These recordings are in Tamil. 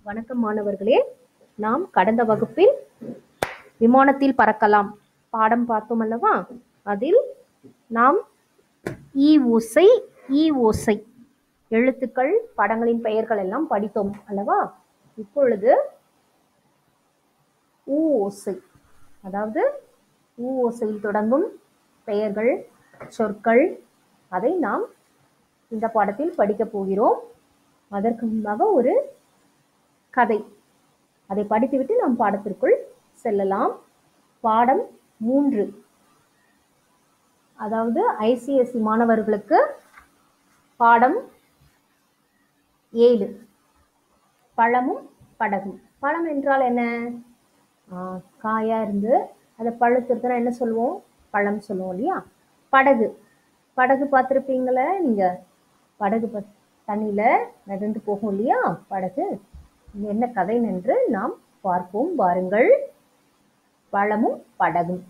வணக்கம் மாணவர்களே நாம் கடந்த வகுப்பில் விமானத்தில் பறக்கலாம் பாடம் பார்த்தோம் அல்லவா அதில் நாம் ஈ ஓசை ஈ ஓசை எழுத்துக்கள் படங்களின் பெயர்கள் எல்லாம் படித்தோம் அல்லவா இப்பொழுது ஊ ஓசை அதாவது ஊ ஓசையில் தொடங்கும் பெயர்கள் சொற்கள் அதை நாம் இந்த பாடத்தில் படிக்கப் போகிறோம் அதற்கு முன்பாக ஒரு கதை அதை படித்துவிட்டு நாம் பாடத்திற்குள் செல்லலாம் பாடம் மூன்று அதாவது ஐசிஎஸ்சி மாணவர்களுக்கு பாடம் ஏழு பழமும் படகும் பழம் என்றால் என்ன ஆ, காயா இருந்து அதை பழுத்திருந்தா என்ன சொல்லுவோம் பழம் சொல்லுவோம் இல்லையா படகு படகு பார்த்துருப்பீங்களே நீங்க படகு ப- தண்ணியில மிதந்து போகும் இல்லையா படகு இது என்ன கதை என்று நாம் பார்ப்போம் பாருங்கள் பழமும் படகும்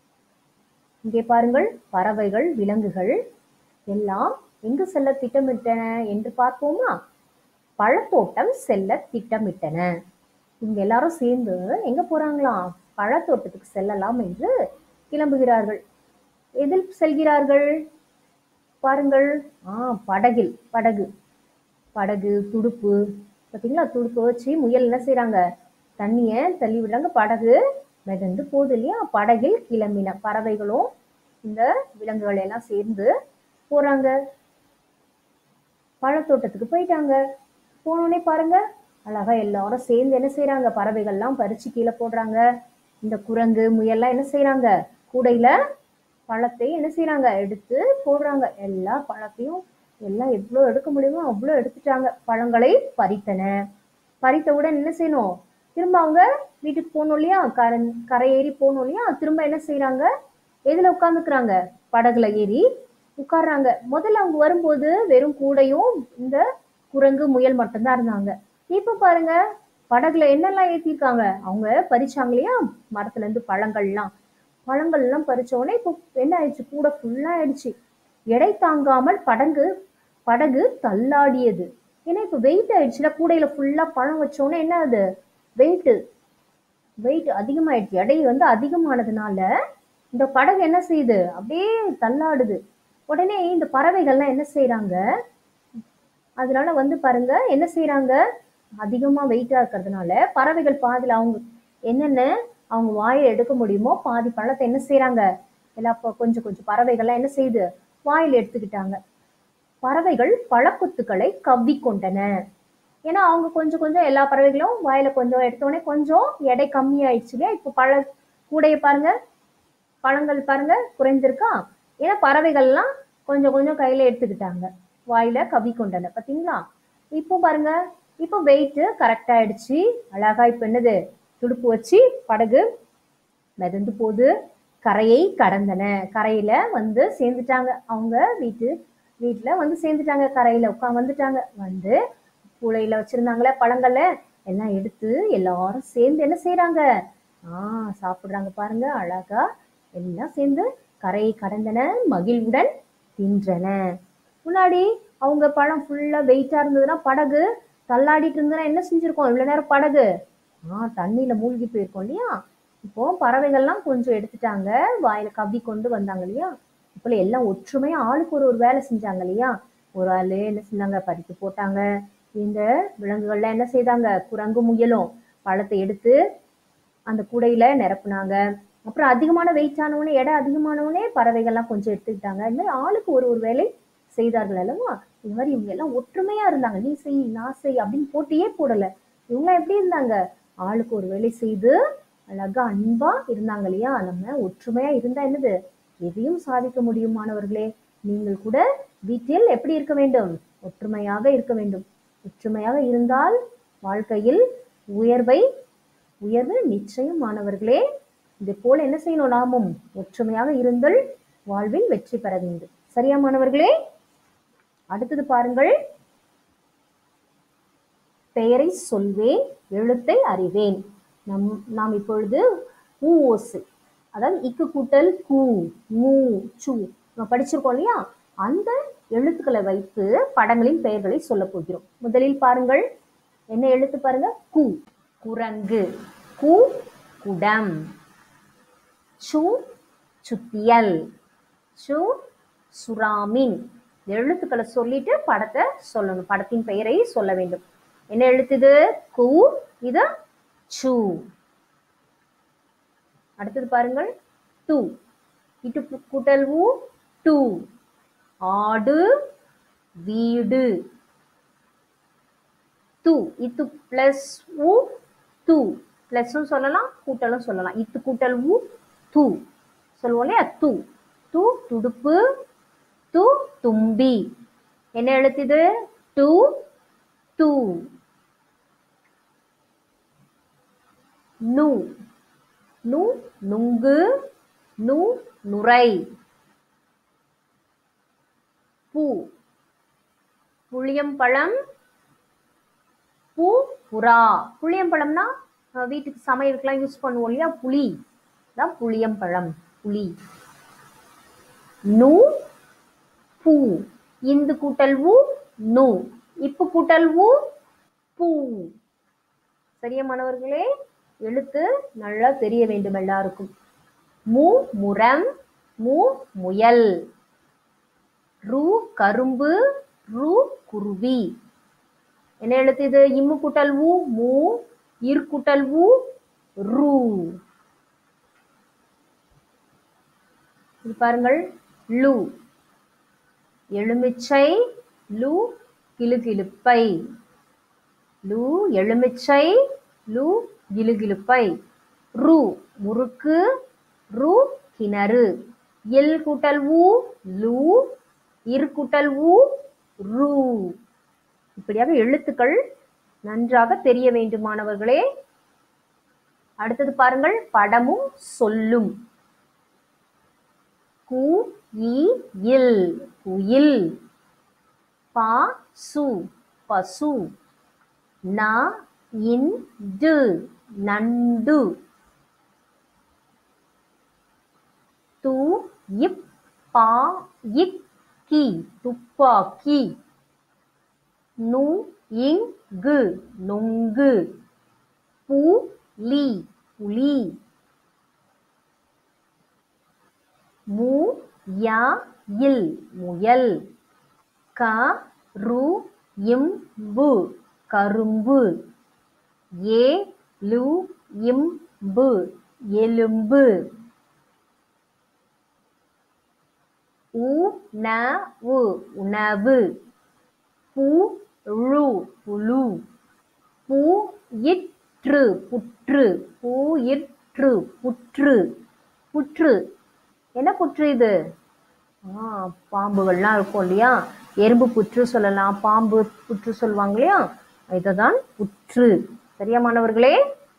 இங்கே பாருங்கள் பறவைகள் விலங்குகள் எல்லாம் எங்கு செல்ல திட்டமிட்டன என்று பார்ப்போமா பழத்தோட்டம் செல்ல திட்டமிட்டன இவங்க எல்லாரும் சேர்ந்து எங்க போறாங்களாம் பழத்தோட்டத்துக்கு செல்லலாம் என்று கிளம்புகிறார்கள் எதில் செல்கிறார்கள் பாருங்கள் ஆ படகில் படகு படகு துடுப்பு பார்த்தீங்களா துடுப்பு வச்சு முயல் என்ன செய்றாங்க தண்ணியை தள்ளி விடுறாங்க படகு மிதந்து போகுது இல்லையா படகில் கிளம்பின பறவைகளும் இந்த விலங்குகள் எல்லாம் சேர்ந்து போறாங்க பழத்தோட்டத்துக்கு போயிட்டாங்க போனோடனே பாருங்க அழகா எல்லாரும் சேர்ந்து என்ன செய்றாங்க பறவைகள்லாம் பறிச்சு கீழே போடுறாங்க இந்த குரங்கு முயல்லாம் என்ன செய்றாங்க கூடையில பழத்தை என்ன செய்றாங்க எடுத்து போடுறாங்க எல்லா பழத்தையும் எல்லாம் எவ்வளோ எடுக்க முடியுமோ அவ்வளோ எடுத்துட்டாங்க பழங்களை பறித்தன பறித்தவுடன் என்ன செய்யணும் திரும்ப அவங்க வீட்டுக்கு போகணும் இல்லையா கரை கரை ஏறி போகணும் இல்லையா திரும்ப என்ன செய்றாங்க எதுல உட்காந்துக்கிறாங்க படகுல ஏறி உட்கார்றாங்க முதல்ல அவங்க வரும்போது வெறும் கூடையும் இந்த குரங்கு முயல் மட்டும்தான் இருந்தாங்க இப்ப பாருங்க படகுல என்னெல்லாம் ஏத்திருக்காங்க அவங்க பறிச்சாங்க இல்லையா மரத்துல இருந்து பழங்கள்லாம் பழங்கள்லாம் பறிச்ச உடனே இப்போ என்ன ஆயிடுச்சு கூட ஃபுல்லா ஆயிடுச்சு எடை தாங்காமல் படகு படகு தள்ளாடியது ஏன்னா இப்போ வெயிட் ஆயிடுச்சுல கூடையில ஃபுல்லா பழம் வச்ச உடனே என்ன ஆகுது வெயிட் வெயிட் அதிகமாயிடுச்சு எடை வந்து அதிகமானதுனால இந்த படகு என்ன செய்யுது அப்படியே தள்ளாடுது உடனே இந்த பறவைகள்லாம் என்ன செய்றாங்க அதனால வந்து பாருங்க என்ன செய்றாங்க அதிகமா வெயிட்டா இருக்கிறதுனால பறவைகள் பாதியில அவங்க என்னென்ன அவங்க வாயை எடுக்க முடியுமோ பாதி பழத்தை என்ன செய்றாங்க எல்லா ப- கொஞ்சம் கொஞ்சம் பறவைகள்லாம் என்ன செய்யுது வாயில் எடுத்துக்கிட்டாங்க பறவைகள் பழக்குத்துக்களை கவ்விக்கொண்டன ஏன்னா அவங்க கொஞ்சம் கொஞ்சம் எல்லா பறவைகளும் வாயில கொஞ்சம் எடுத்தோடனே கொஞ்சம் எடை கம்மி ஆயிடுச்சு இல்லையா இப்போ பழ கூடைய பாருங்க பழங்கள் பாருங்க குறைந்திருக்கா ஏன்னா பறவைகள்லாம் கொஞ்சம் கொஞ்சம் கையில எடுத்துக்கிட்டாங்க வாயில கவி கொண்டன பாத்தீங்களா இப்போ பாருங்க இப்போ வெயிட் கரெக்ட் ஆயிடுச்சு அழகா இப்போ என்னது துடுப்பு வச்சு படகு மிதந்து போது கரையை கடந்தன கரையில வந்து சேர்ந்துட்டாங்க அவங்க வீட்டு வீட்டுல வந்து சேர்ந்துட்டாங்க கரையில உட்காந்து வந்துட்டாங்க வந்து கூடையில வச்சிருந்தாங்களே பழங்கள்ல எல்லாம் எடுத்து எல்லாரும் சேர்ந்து என்ன செய்றாங்க ஆ சாப்பிடுறாங்க பாருங்க அழகா எல்லாம் சேர்ந்து கரையை கடந்தன மகிழ்வுடன் தின்றன முன்னாடி அவங்க பழம் ஃபுல்லா வெயிட்டா இருந்ததுன்னா படகு தள்ளாடிட்டு இருந்ததுன்னா என்ன செஞ்சிருக்கோம் இவ்வளவு நேரம் படகு ஆ தண்ணியில மூழ்கி போயிருக்கோம் இல்லையா இப்போ பறவைகள்லாம் கொஞ்சம் எடுத்துட்டாங்க வாயில கவ்வி கொண்டு வந்தாங்க இல்லையா இப்போ எல்லாம் ஒற்றுமையா ஆளுக்கு ஒரு ஒரு வேலை செஞ்சாங்க இல்லையா ஒரு ஆளு என்ன செஞ்சாங்க பறித்து போட்டாங்க இந்த விலங்குகள்லாம் என்ன செய்தாங்க குரங்கு முயலும் பழத்தை எடுத்து அந்த கூடையில நிரப்புனாங்க அப்புறம் அதிகமான வெயிட் ஆனவுடனே எடை அதிகமானவுடனே பறவைகள்லாம் கொஞ்சம் எடுத்துக்கிட்டாங்க இந்த மாதிரி ஆளுக்கு ஒரு ஒரு வேலை செய்தார்கள் அல்லவா இது மாதிரி இவங்க எல்லாம் ஒற்றுமையா இருந்தாங்க நீ செய் நான் செய் அப்படின்னு போட்டியே போடல இவங்க எப்படி இருந்தாங்க ஆளுக்கு ஒரு வேலை செய்து அழகா அன்பா இருந்தாங்க இல்லையா நம்ம ஒற்றுமையா இருந்தா என்னது எதையும் சாதிக்க முடியும் மாணவர்களே நீங்கள் கூட வீட்டில் எப்படி இருக்க வேண்டும் ஒற்றுமையாக இருக்க வேண்டும் ஒற்றுமையாக இருந்தால் வாழ்க்கையில் உயர்வை உயர்வு நிச்சயம் மாணவர்களே இது போல என்ன செய்யணும் நாமும் ஒற்றுமையாக இருந்தல் வாழ்வில் வெற்றி பெற வேண்டும் சரியா மாணவர்களே அடுத்தது பாருங்கள் பெயரை சொல்வேன் எழுத்தை அறிவேன் நம் நாம் இப்பொழுது ஊ ஓசை அதாவது இக்கு கூட்டல் கூ மூ சு நம்ம படிச்சிருக்கோம் இல்லையா அந்த எழுத்துக்களை வைத்து படங்களின் பெயர்களை சொல்ல போகிறோம் முதலில் பாருங்கள் என்ன எழுத்து பாருங்க கு குரங்கு கு குடம் சு சுத்தியல் சு சுறாமீன் இந்த எழுத்துக்களை சொல்லிட்டு படத்தை சொல்லணும் படத்தின் பெயரை சொல்ல வேண்டும் என்ன எழுத்து இது கு இது சு அடுத்தது பாருங்கள் டு இட்டு கு- கூட்டல் ஊ டு ஆடு வீடு து இத்து பிளஸ் உ து பிளஸும் சொல்லலாம் கூட்டலும் சொல்லலாம் இத்து கூட்டல் உ து சொல்லுவோம் இல்லையா து து துடுப்பு து தும்பி என்ன எழுத்து இது டு து நு நு நுங்கு நு நுரை பூ புளியம்பழம் பூ புறா புளியம்பழம்னா அஹ், வீட்டுக்கு சமையலுக்குலாம் யூஸ் பண்ணுவோம் இல்லையா புளி தான் புளியம்பழம் புளி நு பூ இந்து கூட்டல் உ நு இப்பு கூட்டல் உ பூ சரியா மாணவர்களே எழுத்து நல்லா தெரிய வேண்டும் எல்லாருக்கும் மு முரம் மு முயல் ரு கரும்பு ரு குருவி என்ன எழுத்து இது இம்மு கூட்டல் உ மு இர் கூட்டல் உ ரு இது பாருங்கள் லு எலுமிச்சை லு கிளுகிளுப்பை லு எலுமிச்சை லு கிளுகிளுப்பை ரு முறுக்கு ரு கிணறு எல் கூட்டல் உ லு இர் கூட்டல் உ ரு இப்படியாக எழுத்துக்கள் நன்றாக தெரிய வேண்டும் மாணவர்களே அடுத்தது பாருங்கள் படமும் சொல்லும் கு இ இல் குயில் பா சு பசு ந இண்டு நண்டு து இப் பா இக் கி துப்பாக்கி நு இங்கு நொங்கு பு லி புலி மு யா இல் முயல் க ரு இம்பு கரும்பு ஏ லு இம்பு எலும்பு உ ந உ உணவு பு ழு புழு பு இற்று புற்று பு இற்று புற்று புற்று என்ன புற்று இது ஆ பாம்புகள்லாம் இருக்கும் இல்லையா எறும்பு புற்று சொல்லலாம் பாம்பு புற்று சொல்லுவாங்க இல்லையா இதுதான் புற்று சரியா மாணவர்களே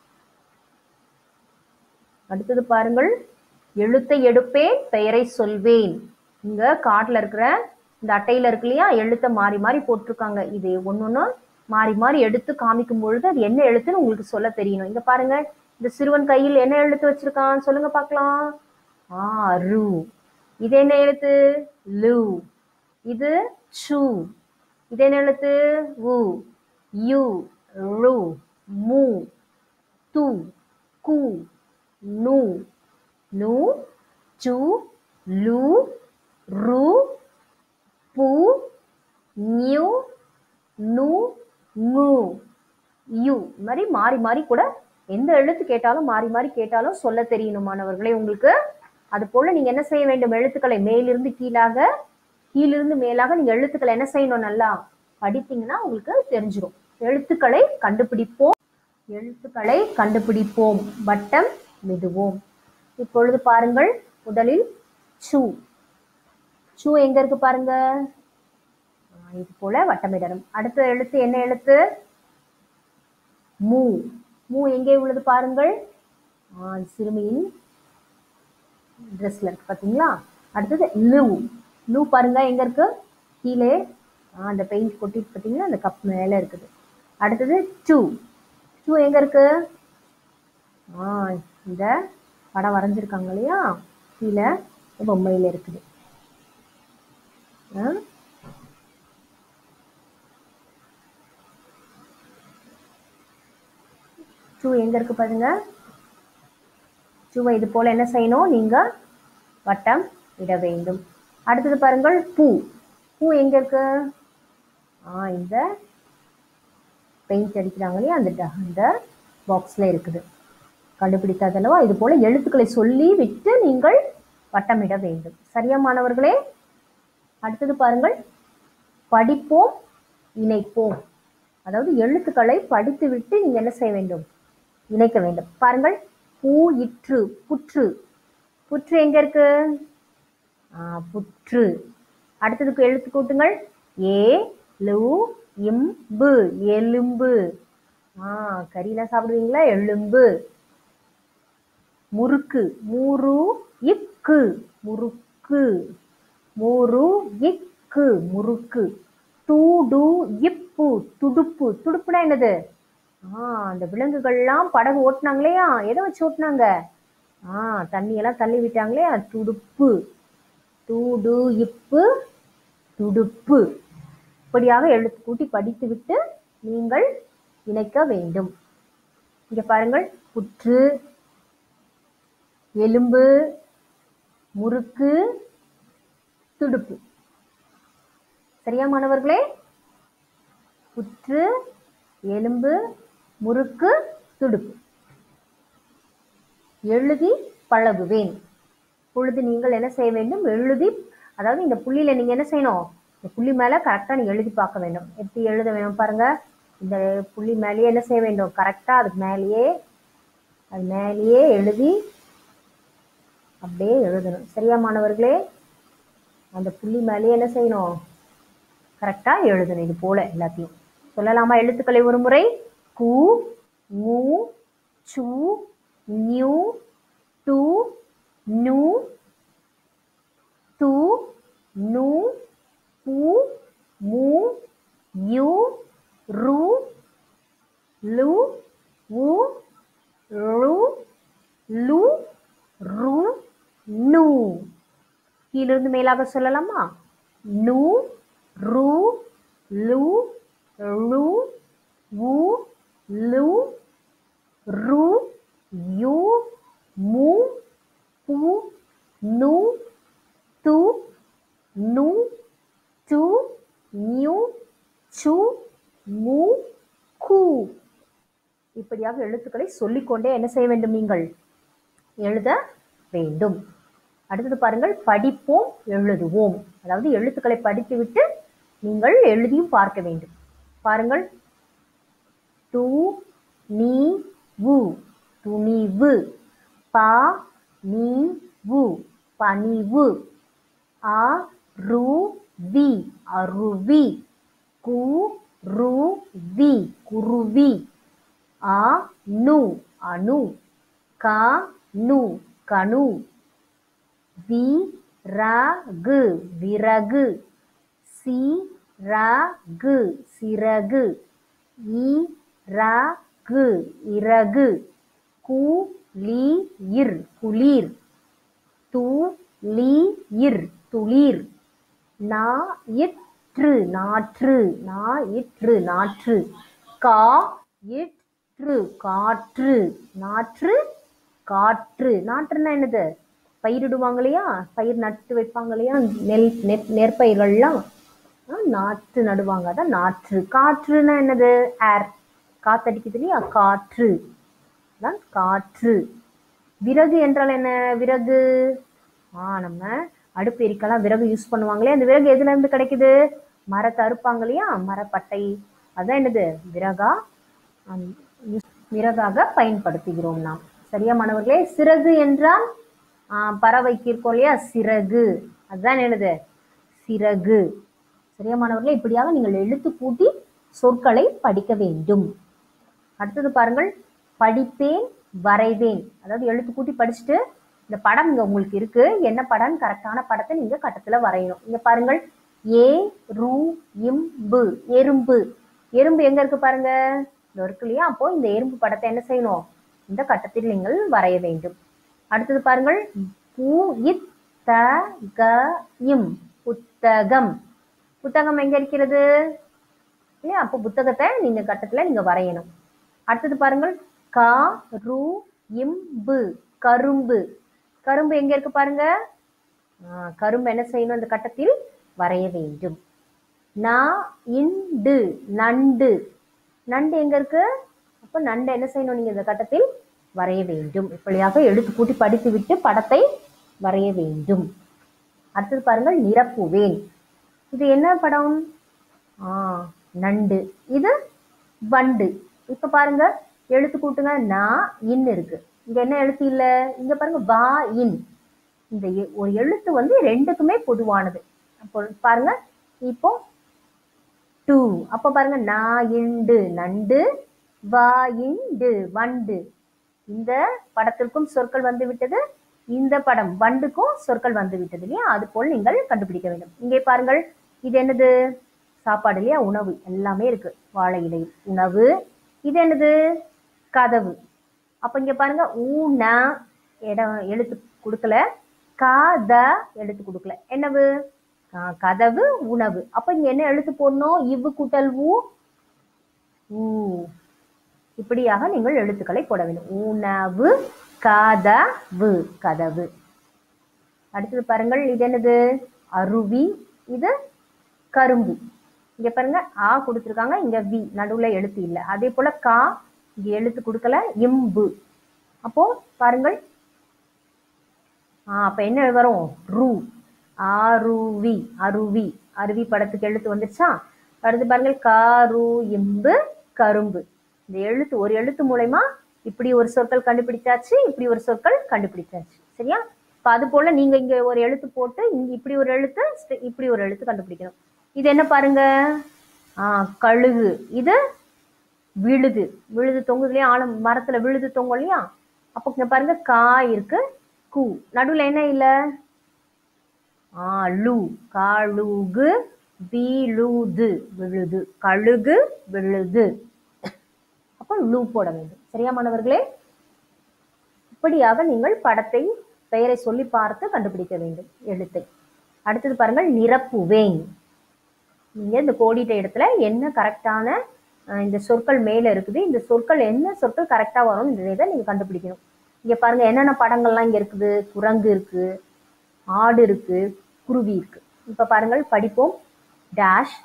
அடுத்தது பாருங்கள் எழுத்தை எடுப்பேன் பெயரை சொல்வேன் இங்க காட்டுல இருக்கிற இந்த அட்டையில இருக்கு இல்லையா எழுத்தை மாறி மாறி போட்டிருக்காங்க இது ஒன்னொன்னு மாறி மாறி எடுத்து காமிக்கும் பொழுது அது என்ன எழுத்துன்னு உங்களுக்கு சொல்ல தெரியணும் இங்க பாருங்க இந்த சிறுவன் கையில் என்ன எழுத்து வச்சிருக்கான் சொல்லுங்க பார்க்கலாம் ஆ ரு இது என்ன எழுத்து லு இது சு இது என்ன எழுத்து உ யு ரு மு து கு நு நு சு லு ரு பு நியூ நு நு யு இந்த மாதிரி மாறி மாறி கூட எந்த எழுத்து கேட்டாலும் மாறி மாறி கேட்டாலும் சொல்ல தெரியணும் மாணவர்களே உங்களுக்கு அது போல நீங்க என்ன செய்ய வேண்டும் எழுத்துக்களை மேலிருந்து கீழாக கீழிருந்து மேலாக நீங்க எழுத்துக்களை என்ன செய்யணும் நல்லா படித்தீங்கன்னா உங்களுக்கு தெரிஞ்சிடும் எழுத்துக்களை கண்டுபிடிப்போம் எழுத்துக்களை கண்டுபிடிப்போம் வட்டம் மிதுவோம் இப்பொழுது பாருங்கள் முதலில் சு சு எங்க இருக்கு பாருங்க ஆ, இது போல வட்டமிடணும் அடுத்த எழுத்து என்ன எழுத்து மூ மூ எங்கே உள்ளது பாருங்கள் ஆ, சிறுமியின் ட்ரெஸ்ல இருக்கு பாத்தீங்களா அடுத்தது லூ லூ பாருங்க எங்க இருக்கு கீழே ஆ, அந்த பெயிண்ட் கொட்டிட்டு பாத்தீங்களா அந்த கப் மேல இருக்குது அடுத்தது டூ டூ எங்க இருக்கு ஆ இந்த படம் வரைஞ்சிருக்காங்க இல்லையா கீழே இந்த பொம்மையில இருக்குது ஆ? டூ எங்க இருக்கு பாருங்க டூவை இது போல என்ன செய்யணும் நீங்க வட்டம் இட வேண்டும் அடுத்தது பாருங்கள் பூ பூ எங்க இருக்கு ஆ இந்த பெயிண்ட் அடிக்கிறாங்க இல்லையா அந்த ட- அந்த பாக்ஸ்ல இருக்குது கண்டுபிடித்ததல்லவா இது போல எழுத்துக்களை சொல்லி விட்டு நீங்கள் வட்டமிட வேண்டும் சரியா மாணவர்களே அடுத்தது பாருங்கள் படிப்போம் இணைப்போம் அதாவது எழுத்துக்களை படித்து விட்டு நீங்க என்ன செய்ய வேண்டும் இணைக்க வேண்டும் பாருங்கள் பூ இற்று புற்று புற்று எங்க இருக்கு ஆ, புற்று அடுத்ததுக்கு எழுத்து கூட்டுங்கள் ஏ லு இம்பு எலும்பு ஆ கறியெல்லாம் சாப்பிடுவீங்களா எலும்பு முறுக்கு மூரு இக்கு முறுக்கு மூரு இக்கு முறுக்கு தூடு இப்பு துடுப்பு துடுப்புனா என்னது ஆ அந்த விலங்குகள்லாம் படகு ஓட்டுனாங்க இல்லையா எதை வச்சு ஓட்டுனாங்க ஆ தண்ணியெல்லாம் தள்ளி விட்டாங்களே துடுப்பு தூடு இப்பு துடுப்பு இப்படியாக எழுத்து கூட்டி படித்து விட்டு நீங்கள் இணைக்க வேண்டும் இங்க பாருங்கள் புற்று எலும்பு முறுக்கு துடுப்பு சரியா மாணவர்களே புற்று எலும்பு முறுக்கு துடுப்பு எழுதி பழகுவேன் பொழுது நீங்கள் என்ன செய்ய வேண்டும் எழுதி அதாவது இந்த புள்ளியில நீங்க என்ன செய்யணும் இந்த புள்ளி மேல கரெக்டா நீங்க எழுதி பார்க்க வேண்டும் எப்படி எழுத வேணும் பாருங்க இந்த புள்ளி மேலேயே என்ன செய்ய வேண்டும் கரெக்டா அதுக்கு மேலேயே அது மேலேயே எழுதி அப்படியே எழுதணும் சரியா மாணவர்களே அந்த புள்ளி மேலேயே என்ன செய்யணும் கரெக்டா எழுதணும் இது போல எல்லாத்தையும் சொல்லலாமா எழுத்துக்களை ஒரு முறை கு மு சு நியூ டு நு து நு பு மு யு ரு லு உ ரு லு ரு நு கீழிருந்து மேலாக சொல்லலாமா நு ரு லு ரு உ லு ரு யு மு பு நு து நு டு நியூ சு மு கு இப்படியாக எழுத்துக்களை சொல்லிக்கொண்டே என்ன செய்ய வேண்டும் நீங்கள் எழுத வேண்டும் அடுத்தது பாருங்கள் படிப்போம் எழுதுவோம் அதாவது எழுத்துக்களை படித்துவிட்டு நீங்கள் எழுதியும் பார்க்க வேண்டும் பாருங்கள் து நீ வு துணிவு பா நீ வு பணிவு அ ரு வி அருவி கு ரு வி குருவி ஆ நு அணு க நு கணு வி ரகு விறகு சி ரகு சிறகு இ ரகு இறகு கு லி இர் குளிர் து லி இர் துளிர் நா இற்று நாற்று நா இற்று நாற்று கா இற்று காற்று நாற்று காற்று நாற்றுன்னா என்னது பயிரிடுவாங்க இல்லையா பயிர் நட்டு வைப்பாங்க இல்லையா நெல் நெற் நெற்பயிர்கள்லாம் ஆ, நாற்று நடுவாங்க அதான் நாற்று காற்றுன்னா என்னது ஏர் காத்தடிக்குது இல்லையா காற்று தான் காற்று விறகு என்றால் என்ன விறகு ஆ நம்ம அடுப்பு எரிக்கலாம் விறகு யூஸ் பண்ணுவாங்களே அந்த விறகு எதுல இருந்து கிடைக்குது மரத்தை அறுப்பாங்க இல்லையா மரப்பட்டை அதான் என்னது விறகா ஆம், use- விறகாக பயன்படுத்துகிறோம் நாம் சரியா மாணவர்களே சிறகு என்றால் ஆ, பறவைக்கு இருக்கும் இல்லையா சிறகு அதுதான் என்னது சிறகு சரியா மாணவர்களே இப்படியாக நீங்கள் எழுத்து கூட்டி சொற்களை படிக்க வேண்டும் அடுத்தது பாருங்கள் படிப்பேன் வரைவேன் அதாவது எழுத்து கூட்டி படிச்சுட்டு இந்த படம் இங்க உங்களுக்கு இருக்கு என்ன படம் கரெக்டான படத்தை நீங்க கட்டத்துல வரையணும் இங்க பாருங்கள் ஏ ரு இம்பு எறும்பு எறும்பு எங்க இருக்கு பாருங்க இந்த இருக்கு இல்லையா அப்போ இந்த எறும்பு படத்தை என்ன செய்யணும் இந்த கட்டத்தில் நீங்கள் வரைய வேண்டும் அடுத்தது பாருங்கள் பூ இத் த க இம் புத்தகம் புத்தகம் எங்க இருக்கிறது இல்லையா அப்போ புத்தகத்தை நீங்க கட்டத்துல நீங்க வரையணும் அடுத்தது பாருங்கள் கா ரு இம்பு கரும்பு கரும்பு எங்க இருக்கு பாருங்க ஆ, கரும்பு என்ன செய்யணும் இந்த கட்டத்தில் வரைய வேண்டும் நா இண்டு நண்டு நண்டு எங்க இருக்கு அப்ப நண்டு என்ன செய்யணும் நீங்க இந்த கட்டத்தில் வரைய வேண்டும் இப்படியாக எழுத்து கூட்டி படித்து விட்டு படத்தை வரைய வேண்டும் அடுத்தது பாருங்கள் நிரப்புவேன் இது என்ன படம் ஆ நண்டு இது வண்டு இப்ப பாருங்க எழுத்து கூட்டுங்க நா இன் இருக்கு இங்க என்ன எழுத்து இல்ல இங்க பாருங்க வா இன் இந்த எ- ஒரு எழுத்து வந்து ரெண்டுக்குமே பொதுவானது அப்போ பாருங்க இப்போ டூ அப்ப பாருங்க நா இண்டு நண்டு வா இண்டு வண்டு இந்த படத்திற்கும் சொற்கள் வந்து விட்டது இந்த படம் வண்டுக்கும் சொற்கள் வந்து விட்டது இல்லையா அது போல் நீங்கள் கண்டுபிடிக்க வேண்டும் இங்கே பாருங்கள் இது என்னது சாப்பாடு இல்லையா உணவு எல்லாமே இருக்கு வாழை இலை உணவு இது என்னது கதவு அப்ப இங்க பாருங்க ஊன இடம் எழுத்து கொடுக்கல காத எழுத்து கொடுக்கல என்னவு ஆ, கதவு உணவு அப்ப இங்க என்ன எழுத்து போடணும் இவ்வு கூட்டல் ஊ ஊ இப்படியாக நீங்கள் எழுத்துக்களை போட வேண்டும் உணவு கதவு கதவு அடுத்தது பாருங்கள் இது என்னது அருவி இது கரும்பு இங்க பாருங்க ஆ கொடுத்துருக்காங்க இங்க வி நடுவுல எழுத்து இல்லை அதே போல கா இங்க எழுத்து கொடுக்கல இம்பு அப்போ பாருங்கள் ஆ அப்ப என்ன வரும் ரு ஆருவி அருவி அருவி படத்துக்கு எழுத்து வந்துருச்சா அடுத்து பாருங்கள் காரு இம்பு கரும்பு இந்த எழுத்து ஒரு எழுத்து மூலயமா இப்படி ஒரு சொற்கள் கண்டுபிடிச்சாச்சு இப்படி ஒரு சொற்கள் கண்டுபிடிச்சாச்சு சரியா இப்ப அது போல நீங்க இங்க ஒரு எழுத்து போட்டு இங்க இப்படி ஒரு எழுத்து ஸ்ட- இப்படி ஒரு எழுத்து கண்டுபிடிக்கணும் இது என்ன பாருங்க ஆ கழுகு இது விழுது விழுது தொங்குது இல்லையா ஆழம் மரத்துல விழுது தொங்கும் இல்லையா அப்போ இங்க பாருங்க கா இருக்கு கு நடுவுல என்ன இல்ல ஆ லு காழுகு வீழுது விழுது கழுகு விழுது அப்போ லூ போட வேண்டும் சரியா மாணவர்களே இப்படியாக நீங்கள் படத்தை பெயரை சொல்லி பார்த்து கண்டுபிடிக்க வேண்டும் எழுத்தை அடுத்தது பாருங்கள் நிரப்புவேன் நீங்க இந்த கோடிட்ட இடத்துல என்ன கரெக்டான இந்த சொற்கள் மேல இருக்குது இந்த சொற்கள் என்ன சொற்கள் கரெக்டா வரும் இந்த இதை நீங்க கண்டுபிடிக்கணும் இங்க பாருங்க என்னென்ன படங்கள்லாம் இங்க இருக்குது குரங்கு இருக்கு ஆடு இருக்கு குருவி இருக்கு இப்ப பாருங்கள் படிப்போம் டேஷ்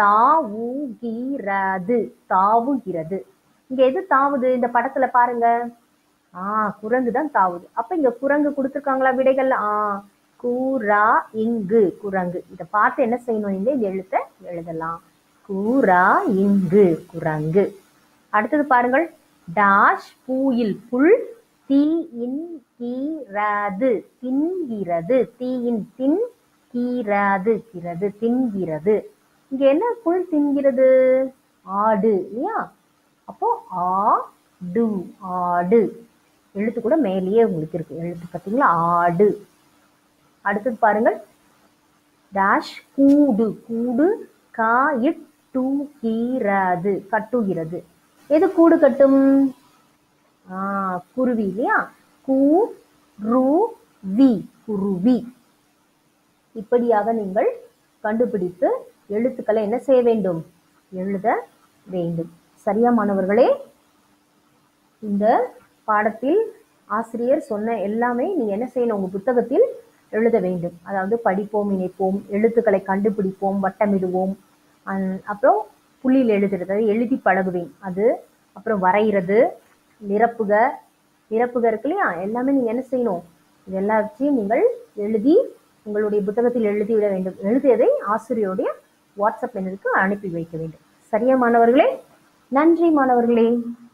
தாவுகிறது தாவுகிறது இங்க எது தாவுது இந்த படத்துல பாருங்க ஆ குரங்கு தான் தாவுது அப்ப இங்க குரங்கு கொடுத்துருக்காங்களா விடைகள் ஆ கூரா இங்கு குரங்கு இத பார்த்து என்ன செய்யணும் நீங்க இந்த எழுத்தை எழுதலாம் கூரா இங்கு குரங்கு அடுத்தது பாருங்கள் டாஷ் பூயில் புல் தீ இன் கீராது தின்கிறது தீயின் தின் கீராது கிறது தின்கிறது இங்க என்ன புல் தின்கிறது ஆடு இல்லையா அப்போ ஆ டு ஆடு எழுத்து கூட மேலேயே உங்களுக்கு இருக்கு எழுத்து பார்த்தீங்களா ஆடு அடுத்தது பாருங்கள் டேஷ் கூடு கூடு காயிட்டு கீராது கட்டுகிறது எது கூடு கட்டும் ஆ குருவி இல்லையா கூ ரு வி குருவி இப்படியாக நீங்கள் கண்டுபிடித்து எழுத்துக்களை என்ன செய்ய வேண்டும் எழுத வேண்டும் சரியா மாணவர்களே இந்த பாடத்தில் ஆசிரியர் சொன்ன எல்லாமே நீங்க என்ன செய்யணும் உங்க புத்தகத்தில் எழுத வேண்டும் அதாவது படிப்போம் இணைப்போம் எழுத்துக்களை கண்டுபிடிப்போம் வட்டமிடுவோம் அந்- அப்புறம் புள்ளியில் எழுதுறது அது எழுதி பழகுவேன் அது அப்புறம் வரைகிறது நிரப்புக நிரப்புக இருக்கு இல்லையா எல்லாமே நீங்க என்ன செய்யணும் இது எல்லாத்தையும் நீங்கள் எழுதி உங்களுடைய புத்தகத்தில் எழுதி விட வேண்டும் எழுதியதை ஆசிரியருடைய வாட்ஸ்அப் எண்ணிற்கு அனுப்பி வைக்க வேண்டும் சரியா மாணவர்களே நன்றி மாணவர்களே